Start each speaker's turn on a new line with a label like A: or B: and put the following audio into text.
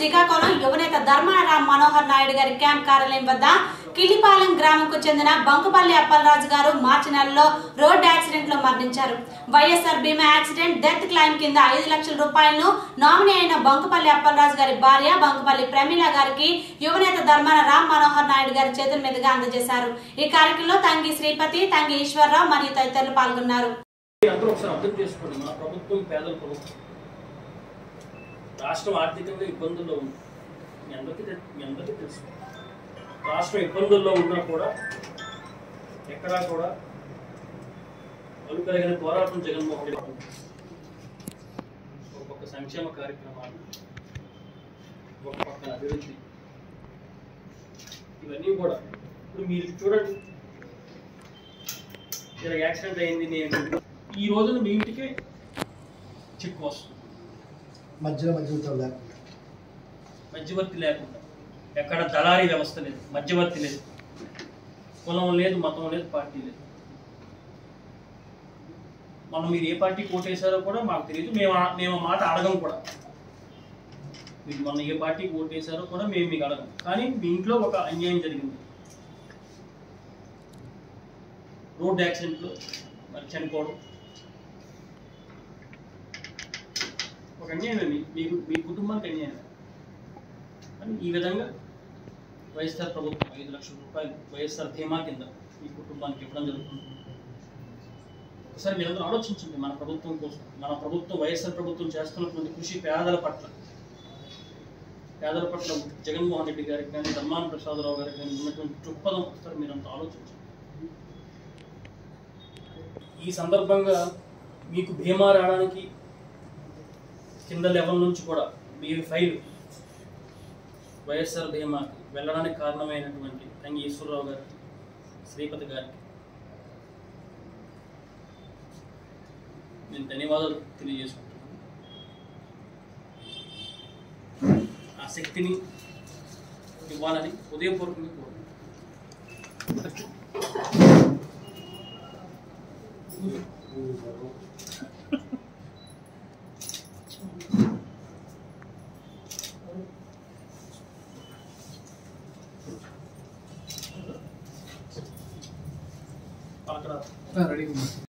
A: శ్రీకాకుళం యువనేత ధర్మారాం మనోహర్ నాయుడు గారి క్యాంప్ కార్యాలయం వద్ద కిలిపాలెం గ్రామంకు చెందిన బంకుపల్లి అప్పలరాజు గారు మార్చి నెలలో రోడ్ యాక్సిడెంట్ లో మరణించారు వైఎస్ఆర్ బీమా యాక్సిడెంట్ డెత్ క్లైమ్ కింద ఐదు లక్షల రూపాయలను నామినీ అయిన బంకుపల్లి అప్పలరాజు గారి భార్య బంకుపల్లి ప్రమీల గారికి యువనేత ధర్మాన రామ్ మనోహర్ నాయుడు గారి చేతుల మీదుగా అందజేశారు ఈ కార్యక్రమంలో తంగి శ్రీపతి తంగి ఈశ్వరరావు మరియు తదితరులు పాల్గొన్నారు
B: అందరూ ఒకసారి అర్థం చేసుకోండి మన ప్రభుత్వం పేదల ప్రభుత్వం రాష్ట్రం ఆర్థికంగా ఇబ్బందుల్లో ఉంది మీ అందరికీ తె- మీ అందరికీ తెలుసు రాష్ట్రం ఇబ్బందుల్లో ఉన్నా కూడా ఎక్కడా కూడా అలుపెరగని పోరాటం జగన్మోహన్ రెడ్డి చేస్తున్నారు. ఒక పక్క సంక్షేమ కార్యక్రమాలు ఒక పక్కన అభివృద్ధి ఇవన్నీ కూడా ఇప్పుడు మీరు చూడండి ఇలా యాక్సిడెంట్ అయింది నేను ఈ రోజున మీ ఇంటికే చెక్ వస్తుంది
C: మధ్యలో మధ్యలో లేకుండా
B: మధ్యవర్తి లేకుండా ఎక్కడ దళారీ వ్యవస్థ లేదు మధ్యవర్తి లేదు కులం లేదు మతం లేదు పార్టీ లేదు మనం మీరు ఏ పార్టీ ఓటేశారో కూడా మాకు తెలియదు మేము ఆ- మేము ఆ మాట అడగం కూడా మీరు మొన్న ఏ పార్టీకి ఓటేశారో కూడా మేము మీకు అడగం కానీ మీ ఇంట్లో ఒక అన్యాయం జరిగింది రోడ్ యాక్సిడెంట్లో మరి చనిపోవడం ఒక అన్యాయమే మీ మీకు మీ కుటుంబానికి అన్యాయమే అని ఈ విధంగా వైఎస్ఆర్ ప్రభుత్వం ఐదు లక్షల రూపాయలు వైఎస్ఆర్ ధీమా కింద ఈ కుటుంబానికి ఇవ్వడం జరుగుతుంది ఒకసారి మీరందరూ ఆలోచించండి మన ప్రభుత్వం కోసం మన ప్రభుత్వం వైఎస్ఆర్ ప్రభుత్వం చేస్తున్నటువంటి కృషి పేదల పట్ల పేదల పట్ల జగన్మోహన్ రెడ్డి గారికి కానీ ధర్మాన ప్రసాదరావు గారికి కానీ ఉన్నటువంటి దృక్పథం ఒకసారి మీరంతా ఆలోచించండి ఈ సందర్భంగా మీకు భీమా రావడానికి కింద లెవెల్ నుంచి కూడా మీ ఫైల్ వైఎస్ఆర్ భీమాకి వెళ్ళడానికి కారణమైనటువంటి తంగి ఈశ్వరరావు గారికి శ్రీపతి గారికి నేను ధన్యవాదాలు తెలియజేసుకుంటున్నాను ఆ శక్తిని ఇవ్వాలని ఉదయపూర్వకంగా కోరుకుంటున్నాను అక్కడ
C: రెడీగా ఉంది